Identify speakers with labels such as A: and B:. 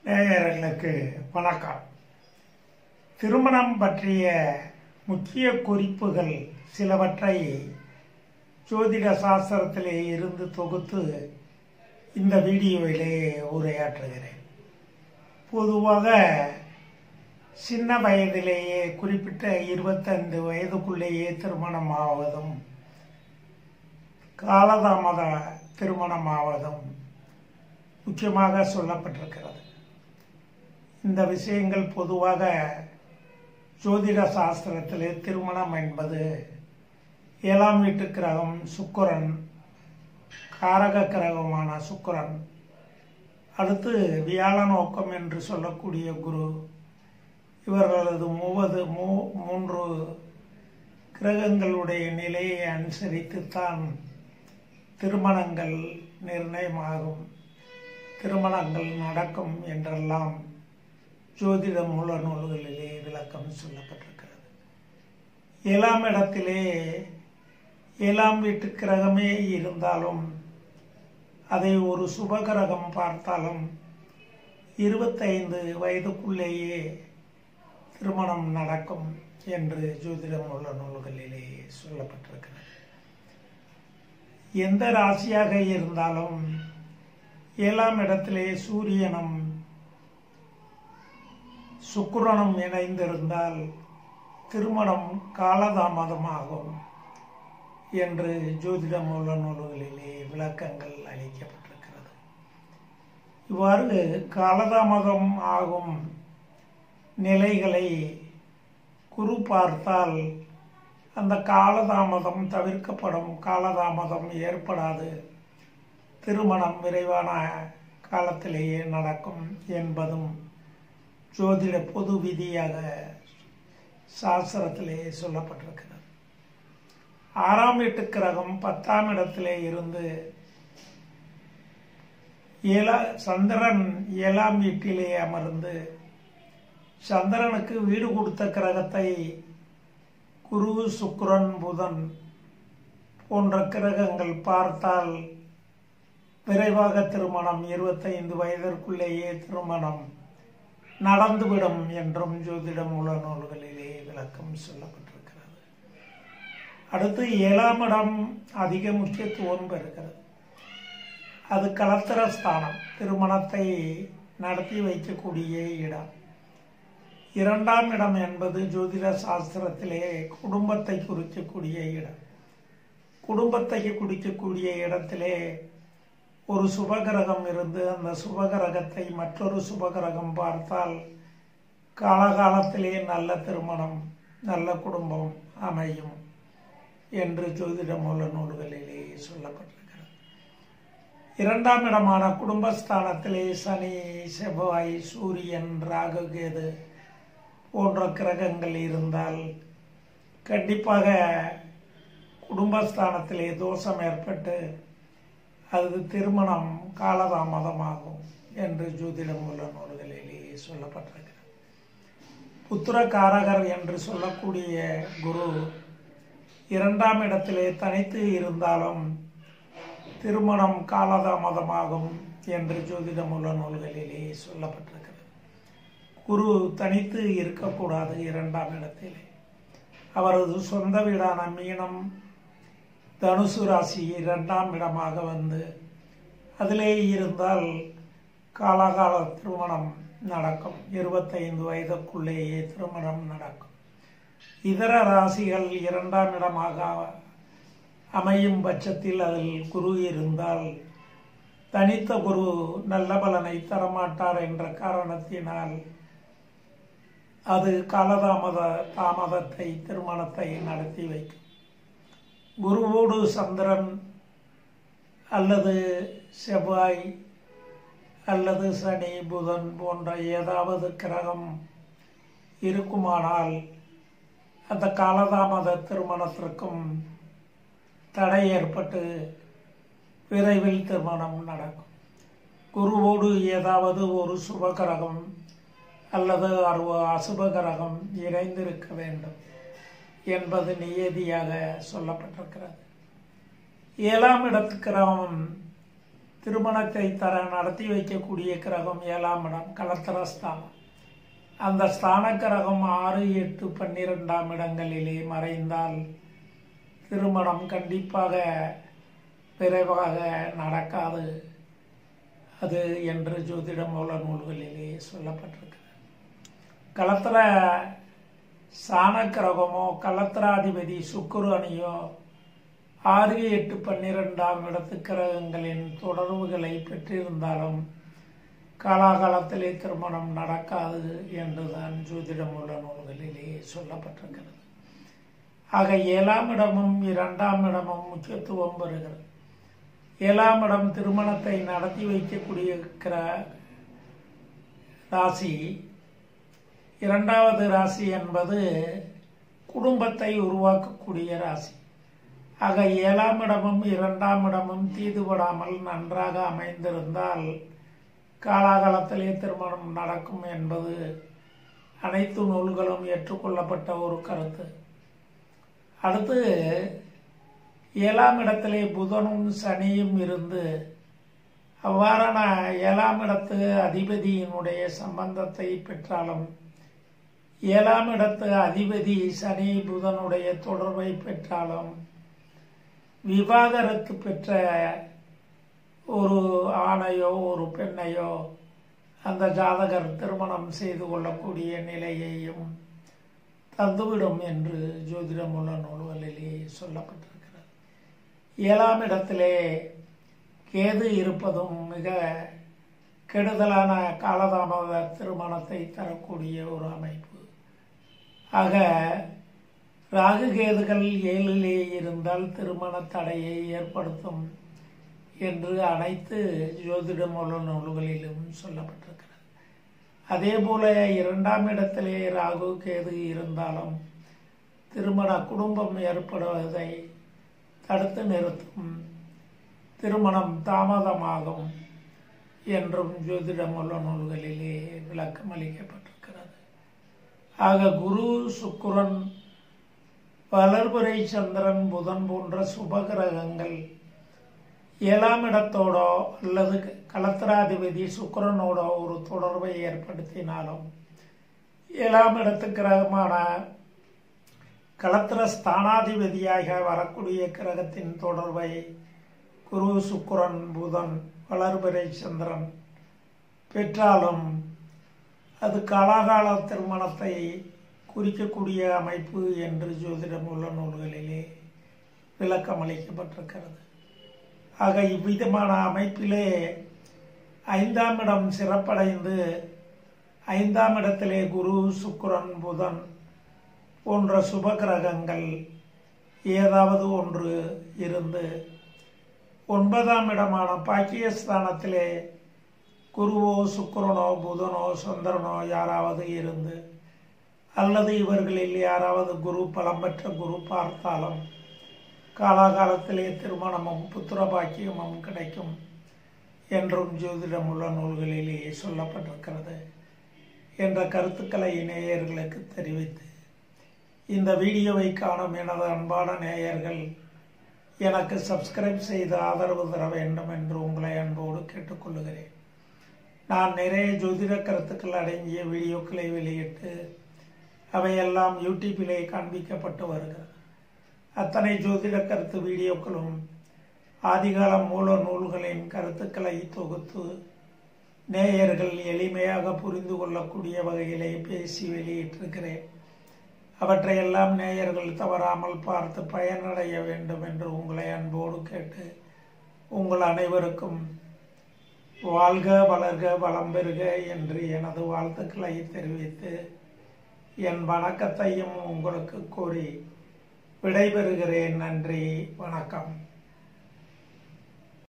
A: நேயர்களுக்கு வணக்கம் திருமணம் பற்றிய முக்கிய குறிப்புகள் சிலவற்றை ஜோதிட சாஸ்திரத்திலே இருந்து தொகுத்து இந்த வீடியோவிலே உரையாற்றுகிறேன் பொதுவாக சின்ன வயதிலேயே குறிப்பிட்ட இருபத்தைந்து வயதுக்குள்ளேயே திருமணம் ஆவதும் காலதாமத திருமணம் ஆவதும் முக்கியமாக சொல்லப்பட்டிருக்கிறது இந்த விஷயங்கள் பொதுவாக ஜோதிட சாஸ்திரத்திலே திருமணம் என்பது ஏழாம் வீட்டு கிரகம் சுக்கிரன் காரக கிரகமான சுக்கிரன் அடுத்து வியாழ நோக்கம் என்று சொல்லக்கூடிய குரு இவர்களது மூவது மூ மூன்று கிரகங்களுடைய நிலையை அனுசரித்துத்தான் திருமணங்கள் நிர்ணயமாகும் திருமணங்கள் நடக்கும் என்றெல்லாம் ஜோதிட மூல நூல்களிலே விளக்கம் சொல்லப்பட்டிருக்கிறது ஏழாம் இடத்திலே ஏழாம் வீட்டு கிரகமே இருந்தாலும் அதை ஒரு சுபகிரகம் பார்த்தாலும் இருபத்தைந்து வயதுக்குள்ளேயே திருமணம் நடக்கும் என்று ஜோதிட மூல நூல்களிலே சொல்லப்பட்டிருக்கிறது எந்த ராசியாக இருந்தாலும் ஏழாம் இடத்திலே சூரியனும் சுக்கிரனும் இணைந்திருந்தால் திருமணம் காலதாமதமாகும் என்று ஜோதிட மூல நூல்களிலே விளக்கங்கள் அளிக்கப்பட்டிருக்கிறது இவ்வாறு காலதாமதம் ஆகும் நிலைகளை குரு பார்த்தால் அந்த காலதாமதம் தவிர்க்கப்படும் காலதாமதம் ஏற்படாது திருமணம் விரைவான காலத்திலேயே நடக்கும் என்பதும் ஜோதிட பொது விதியாக சாஸ்திரத்திலே சொல்லப்பட்டிருக்கிறது ஆறாம் வீட்டு கிரகம் பத்தாம் இடத்திலே இருந்து ஏழா சந்திரன் ஏழாம் வீட்டிலே அமர்ந்து சந்திரனுக்கு வீடு கொடுத்த கிரகத்தை குரு சுக்கிரன் புதன் போன்ற கிரகங்கள் பார்த்தால் விரைவாக திருமணம் இருபத்தைந்து வயதிற்குள்ளேயே திருமணம் நடந்துவிடும் என்றும் ஜோதிட மூல நூல்களிலே விளக்கம் சொல்லப்பட்டிருக்கிறது அடுத்து ஏழாம் இடம் அதிக முக்கியத்துவம் பெறுகிறது அது கலத்திர ஸ்தானம் திருமணத்தை நடத்தி வைக்கக்கூடிய இடம் இரண்டாம் இடம் என்பது ஜோதிட சாஸ்திரத்திலே குடும்பத்தை குறிக்கக்கூடிய இடம் குடும்பத்தை குறிக்கக்கூடிய இடத்திலே ஒரு சுபகிரகம் இருந்து அந்த சுபகிரகத்தை மற்றொரு சுபகிரகம் பார்த்தால் காலகாலத்திலே நல்ல திருமணம் நல்ல குடும்பம் அமையும் என்று ஜோதிட மூல நூல்களிலே சொல்லப்பட்டிருக்கிறது இரண்டாம் இடமான குடும்பஸ்தானத்திலே சனி செவ்வாய் சூரியன் ராகு கேது போன்ற கிரகங்கள் இருந்தால் கண்டிப்பாக குடும்பஸ்தானத்திலே தோஷம் ஏற்பட்டு அது திருமணம் காலதாமதமாகும் என்று ஜோதிட மூல நூல்களிலே சொல்லப்பட்டிருக்கிறது புத்திரகாரகர் என்று சொல்லக்கூடிய குரு இரண்டாம் இடத்திலே தனித்து இருந்தாலும் திருமணம் காலதாமதமாகும் என்று ஜோதிட மூல நூல்களிலே சொல்லப்பட்டிருக்கிறது குரு தனித்து இருக்கக்கூடாது இரண்டாம் இடத்திலே அவரது சொந்த வீடான மீனம் தனுசு ராசி இரண்டாம் இடமாக வந்து அதிலே இருந்தால் காலாகால திருமணம் நடக்கும் இருபத்தைந்து வயதுக்குள்ளேயே திருமணம் நடக்கும் இதர ராசிகள் இரண்டாம் இடமாக அமையும் பட்சத்தில் அதில் குரு இருந்தால் தனித்த குரு நல்ல பலனை தரமாட்டார் என்ற காரணத்தினால் அது காலதாமத தாமதத்தை திருமணத்தை நடத்தி வைக்கும் குருவோடு சந்திரன் அல்லது செவ்வாய் அல்லது சனி புதன் போன்ற ஏதாவது கிரகம் இருக்குமானால் அந்த காலதாமத திருமணத்திற்கும் தடை ஏற்பட்டு விரைவில் திருமணம் நடக்கும் குருவோடு ஏதாவது ஒரு சுபகிரகம் அல்லது அசுபகிரகம் இணைந்திருக்க வேண்டும் என்பது நியதியாக சொல்லப்பட்டிருக்கிறது ஏழாம் இடத்துக்கிரகம் திருமணத்தை தர நடத்தி வைக்கக்கூடிய கிரகம் ஏழாம் இடம் கலத்திரஸ்தானம் அந்த ஸ்தான கிரகம் ஆறு எட்டு பன்னிரெண்டாம் இடங்களிலே மறைந்தால் திருமணம் கண்டிப்பாக விரைவாக நடக்காது அது என்று ஜோதிட மூல நூல்களிலே சொல்லப்பட்டிருக்கிறது கலத்திர சாணக்கிரகமோ கலத்திராதிபதி சுக்குரனியோ ஆறு எட்டு பன்னிரெண்டாம் இடத்து கிரகங்களின் தொடர்புகளை பெற்றிருந்தாலும் காலாகாலத்திலே திருமணம் நடக்காது என்றுதான் ஜோதிடம் உள்ள நூல்களிலே சொல்லப்பட்டிருக்கிறது ஆக ஏழாம் இடமும் இரண்டாம் இடமும் முக்கியத்துவம் பெறுகிறது ஏழாம் இடம் திருமணத்தை நடத்தி வைக்கக்கூடிய கிர ராசி இரண்டாவது ராசி என்பது குடும்பத்தை உருவாக்கக்கூடிய ராசி ஆக ஏழாம் இடமும் இரண்டாம் இடமும் தீதுபடாமல் நன்றாக அமைந்திருந்தால் காலாகாலத்திலே திருமணம் நடக்கும் என்பது அனைத்து நூல்களும் ஏற்றுக்கொள்ளப்பட்ட ஒரு கருத்து அடுத்து ஏழாம் இடத்திலே புதனும் சனியும் இருந்து அவ்வாறான ஏழாம் இடத்து அதிபதியினுடைய சம்பந்தத்தை பெற்றாலும் ஏழாம் இடத்து அதிபதி சனி புதனுடைய தொடர்பை பெற்றாலும் விவாகரத்து பெற்ற ஒரு ஆணையோ ஒரு பெண்ணையோ அந்த ஜாதகர் திருமணம் செய்து கொள்ளக்கூடிய நிலையையும் தந்துவிடும் என்று ஜோதிடமுள்ள நூல்களிலே சொல்லப்பட்டிருக்கிறது ஏழாம் இடத்திலே கேது இருப்பதும் மிக கெடுதலான காலதாமத திருமணத்தை தரக்கூடிய ஒரு அமைப்பு ஆக ராகு கேதுகள் ஏழிலே இருந்தால் திருமண தடையை ஏற்படுத்தும் என்று அனைத்து ஜோதிடமுள்ள நூல்களிலும் சொல்லப்பட்டிருக்கிறது அதே போல இரண்டாம் இடத்திலே ராகு கேது இருந்தாலும் திருமண குடும்பம் ஏற்படுவதை தடுத்து நிறுத்தும் திருமணம் தாமதமாகும் என்றும் ஜோதிடமுள்ள நூல்களிலே விளக்கம் அளிக்கப்பட்டிருக்கிறது ஆக குரு சுக்குரன் வளர்புரை சந்திரன் புதன் போன்ற சுபகிரகங்கள் ஏழாம் இடத்தோடோ அல்லது கலத்திராதிபதி சுக்கரனோடோ ஒரு தொடர்பை ஏற்படுத்தினாலும் ஏழாம் இடத்து கிரகமான கலத்திர ஸ்தானாதிபதியாக வரக்கூடிய கிரகத்தின் தொடர்பை குரு சுக்குரன் புதன் வளர்பிறை சந்திரன் பெற்றாலும் அது காலாகால திருமணத்தை குறிக்கக்கூடிய அமைப்பு என்று ஜோதிடம் உள்ள நூல்களிலே விளக்கம் அளிக்கப்பட்டிருக்கிறது ஆக இவ்விதமான அமைப்பிலே ஐந்தாம் இடம் சிறப்படைந்து ஐந்தாம் இடத்திலே குரு சுக்கிரன் புதன் போன்ற சுப கிரகங்கள் ஏதாவது ஒன்று இருந்து ஒன்பதாம் இடமான பாக்கியஸ்தானத்திலே குருவோ சுக்கிரனோ புதனோ சந்திரனோ யாராவது இருந்து அல்லது இவர்களில் யாராவது குரு பலம் பெற்ற குரு பார்த்தாலும் காலாகாலத்திலே திருமணமும் புத்திர பாக்கியமும் கிடைக்கும் என்றும் ஜோதிடம் உள்ள நூல்களிலே சொல்லப்பட்டிருக்கிறது என்ற கருத்துக்களை நேயர்களுக்கு தெரிவித்து இந்த வீடியோவை காணும் எனது அன்பான நேயர்கள் எனக்கு சப்ஸ்கிரைப் செய்து ஆதரவு தர வேண்டும் என்று உங்களை அன்போடு கேட்டுக்கொள்கிறேன் நான் நிறைய ஜோதிட கருத்துக்கள் அடங்கிய வீடியோக்களை வெளியிட்டு அவையெல்லாம் யூடியூப்பிலே காண்பிக்கப்பட்டு வருகிறது அத்தனை ஜோதிட கருத்து வீடியோக்களும் ஆதிகால மூல நூல்களின் கருத்துக்களை தொகுத்து நேயர்கள் எளிமையாக புரிந்து கொள்ளக்கூடிய வகையிலே பேசி வெளியிட்டிருக்கிறேன் அவற்றையெல்லாம் நேயர்கள் தவறாமல் பார்த்து பயனடைய வேண்டும் என்று உங்களை அன்போடு கேட்டு உங்கள் அனைவருக்கும் வாழ்க வளர்க வளம் பெறுக என்று எனது வாழ்த்துக்களை தெரிவித்து என் வணக்கத்தையும் உங்களுக்கு கூறி விடைபெறுகிறேன் நன்றி வணக்கம்